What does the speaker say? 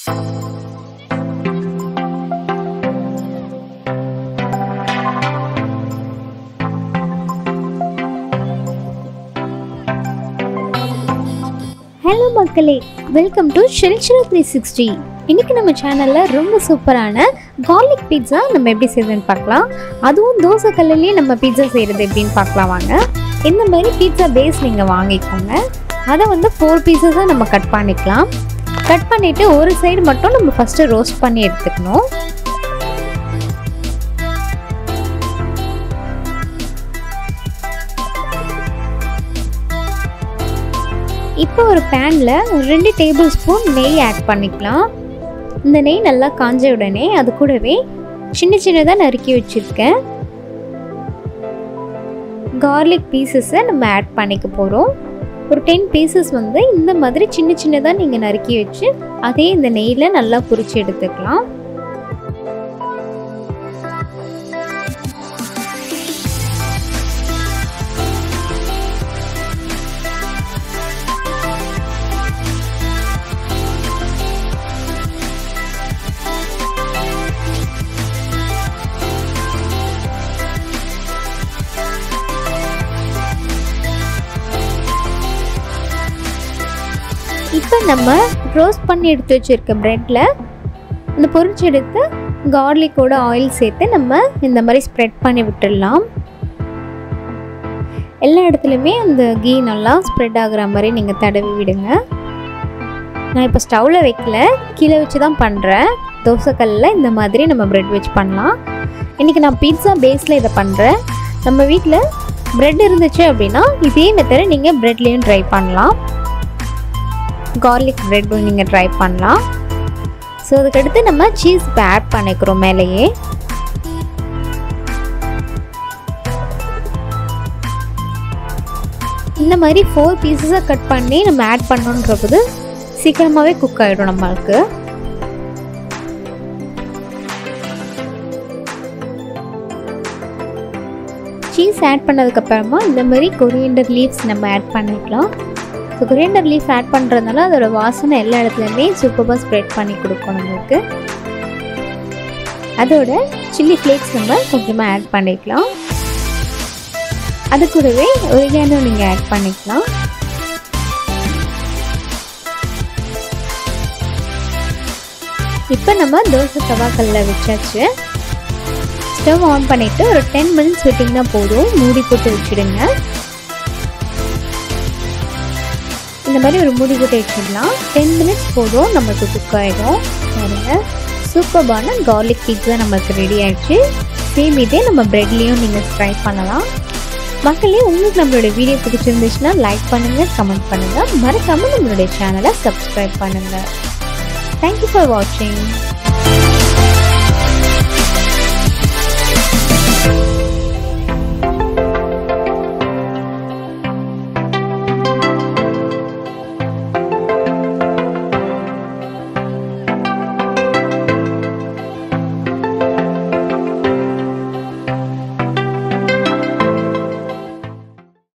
hello மக்களே welcome to ஷெல்ஷரா three sixty இன்னைக்கு நம்ம சேனலில் ரொம்ப சூப்பரான கார்லிக் பீட்சா நம்ம எப்படி செய்யுதுன்னு பார்க்கலாம் அதுவும் தோசை கல்லுலேயே நம்ம பீட்சா செய்கிறது எப்படின்னு பார்க்கலாம் வாங்க இந்த மாதிரி பீட்சா பேஸ் நீங்கள் வாங்கிக்கோங்க அதை வந்து ஃபோர் பீசஸாக நம்ம கட் பண்ணிக்கலாம் கட் பண்ணிவிட்டு ஒரு சைடு மட்டும் நம்ம ஃபஸ்ட்டு ரோஸ்ட் பண்ணி எடுத்துக்கணும் இப்போ ஒரு பேனில் ஒரு ரெண்டு டேபிள் ஸ்பூன் நெய் ஆட் பண்ணிக்கலாம் இந்த நெய் நல்லா காஞ்ச உடனே அது கூடவே சின்ன சின்னதாக நறுக்கி வச்சுருக்கேன் கார்லிக் பீசஸை நம்ம ஆட் பண்ணிக்க போகிறோம் ஒரு டென் பீசஸ் வந்து இந்த மாதிரி சின்ன சின்னதாக நீங்கள் நறுக்கி வச்சு அதே இந்த நெய்யில் நல்லா பொரிச்சு எடுத்துக்கலாம் இப்போ நம்ம ரோஸ்ட் பண்ணி எடுத்து வச்சுருக்க ப்ரெட்டில் இந்த பொரிச்சு எடுத்து கார்லிக்கோட ஆயில் சேர்த்து நம்ம இந்த மாதிரி ஸ்ப்ரெட் பண்ணி விட்டுடலாம் எல்லா இடத்துலையுமே அந்த கீ நல்லா ஸ்ப்ரெட் ஆகுற மாதிரி நீங்கள் தடவி விடுங்க நான் இப்போ ஸ்டவ்வில் வைக்கல கீழே வச்சு தான் பண்ணுறேன் தோசைக்கல்லில் இந்த மாதிரி நம்ம ப்ரெட் வச்சு பண்ணலாம் இன்றைக்கி நான் பீட்சா பேஸில் இதை பண்ணுறேன் நம்ம வீட்டில் ப்ரெட் இருந்துச்சு அப்படின்னா இதே மெத்தடை நீங்கள் ப்ரெட்லேயும் ட்ரை பண்ணலாம் கார்லிக் ப்ரெட் நீங்கள் ட்ரை பண்ணலாம் ஸோ அதுக்கடுத்து நம்ம சீஸ் இப்போ ஆட் பண்ணிக்கிறோம் மேலேயே இந்த மாதிரி ஃபோர் பீசஸாக கட் பண்ணி நம்ம ஆட் பண்ணோன்றபோது சீக்கிரமாகவே குக் ஆகிடும் நம்மளுக்கு சீஸ் ஆட் பண்ணதுக்கப்புறமா இந்த மாதிரி கொரியண்டர் லீவ்ஸ் நம்ம ஆட் பண்ணிக்கலாம் ஸோ கொரியண்டர் லீஃப் ஆட் பண்ணுறதுனால அதோட வாசனை எல்லா இடத்துலையுமே சூப்பராக ஸ்ப்ரெட் பண்ணி கொடுக்கும் நம்மளுக்கு அதோட சில்லி ஃப்ளேக்ஸ் நம்ம கொஞ்சமாக ஆட் பண்ணிக்கலாம் அது கூடவே ஒரிகானோ நீங்கள் ஆட் பண்ணிக்கலாம் இப்போ நம்ம தோசை தவாக்கல்ல வச்சாச்சு ஸ்டவ் ஆன் பண்ணிவிட்டு ஒரு டென் மினிட்ஸ் விட்டிங்கன்னா போதும் மூடி போட்டு வச்சுடுங்க இந்த மாதிரி ஒரு மூடி போட்டு வச்சிடலாம் டென் மினிட்ஸ் போதும் நமக்கு குக் ஆகிடும் பாருங்க சூப்பர்பான கார்லிக் பீட்ஸா நமக்கு ரெடி ஆயிடுச்சு சேம் இதே நம்ம ப்ரெட்லேயும் நீங்கள் ட்ரை பண்ணலாம் மக்களே உங்களுக்கு நம்மளுடைய வீடியோ பிடிச்சிருந்துச்சுன்னா லைக் பண்ணுங்கள் கமெண்ட் பண்ணுங்கள் மறக்காமல் நம்மளுடைய சேனலை சப்ஸ்கிரைப் பண்ணுங்கள் தேங்க்யூ ஃபார் வாட்சிங்